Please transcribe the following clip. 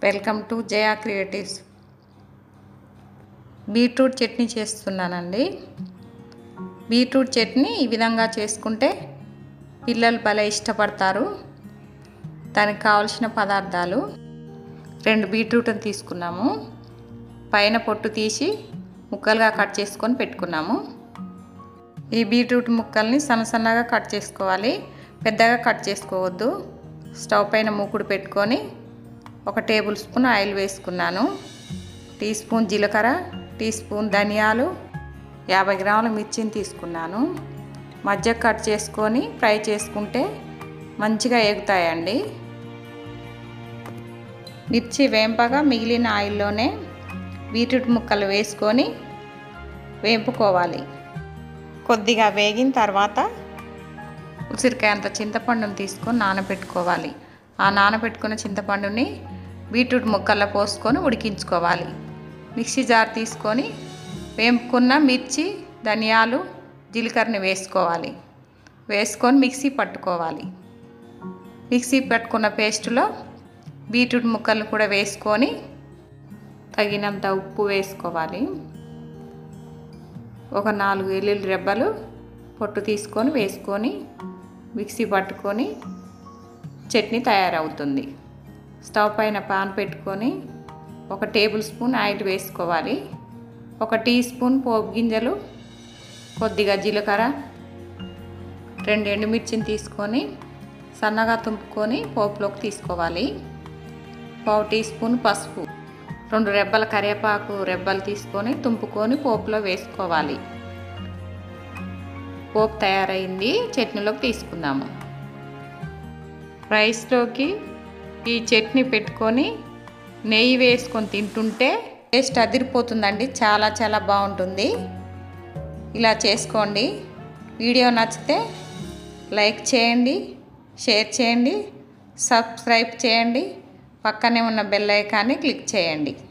welcome to Jaya creatives beetroot chutney చేస్తున్నానండి beetroot chutney ఈ విధంగా చేసుకుంటే పిల్లలు భలే ఇష్టపడతారు దానికి కావలసిన పదార్థాలు రెండు బీట్రూట్ని తీసుకున్నాము పైన పొట్టు తీసి ముక్కలుగా కట్ చేసుకొని పెట్టుకున్నాము ఈ బీట్రూట్ ముక్కల్ని సన్న సన్నగా కట్ చేసుకోవాలి పెద్దగా కట్ చేసుకోవద్దు స్టవ్ పైన మూకుడు పెట్టుకొని ఒక టేబుల్ స్పూన్ ఆయిల్ వేసుకున్నాను టీ స్పూన్ జీలకర్ర టీ స్పూన్ ధనియాలు యాభై గ్రాముల మిర్చిని తీసుకున్నాను మధ్య కట్ చేసుకొని ఫ్రై చేసుకుంటే మంచిగా ఎగుతాయండి మిర్చి వేంపగా మిగిలిన ఆయిల్లోనే బీట్రూట్ ముక్కలు వేసుకొని వేపుకోవాలి కొద్దిగా వేగిన తర్వాత ఉసిరికాయ అంత చింతపండుని తీసుకొని నానబెట్టుకోవాలి ఆ నానబెట్టుకున్న చింతపండుని బీట్రూట్ ముక్కల్లో పోసుకొని ఉడికించుకోవాలి మిక్సీ జార్ తీసుకొని వేపుకున్న మిర్చి ధనియాలు జీలకర్రని వేసుకోవాలి వేసుకొని మిక్సీ పట్టుకోవాలి మిక్సీ పట్టుకున్న పేస్టులో బీట్రూట్ ముక్కలు కూడా వేసుకొని తగినంత ఉప్పు వేసుకోవాలి ఒక నాలుగు ఎల్లుల్లి రెబ్బలు పొట్టు తీసుకొని వేసుకొని మిక్సీ పట్టుకొని చట్నీ తయారవుతుంది స్టవ్ పైన పాన్ పెట్టుకొని ఒక టేబుల్ స్పూన్ ఆయిల్ వేసుకోవాలి ఒక టీ స్పూన్ పోపు గింజలు కొద్దిగా జీలకర్ర రెండు ఎండుమిర్చిని తీసుకొని సన్నగా తుంపుకొని పోపులోకి తీసుకోవాలి పావు టీ స్పూన్ పసుపు రెండు రెబ్బల కరివేపాకు రెబ్బలు తీసుకొని తుంపుకొని పోపులో వేసుకోవాలి పోపు తయారైంది చట్నీలోకి తీసుకుందాము రైస్లోకి ఈ చట్నీ పెట్టుకొని నెయ్యి వేసుకొని తింటుంటే టేస్ట్ అదిరిపోతుందండి చాలా చాలా బాగుంటుంది ఇలా చేసుకోండి వీడియో నచ్చితే లైక్ చేయండి షేర్ చేయండి సబ్స్క్రైబ్ చేయండి పక్కనే ఉన్న బెల్ ఐకాన్ని క్లిక్ చేయండి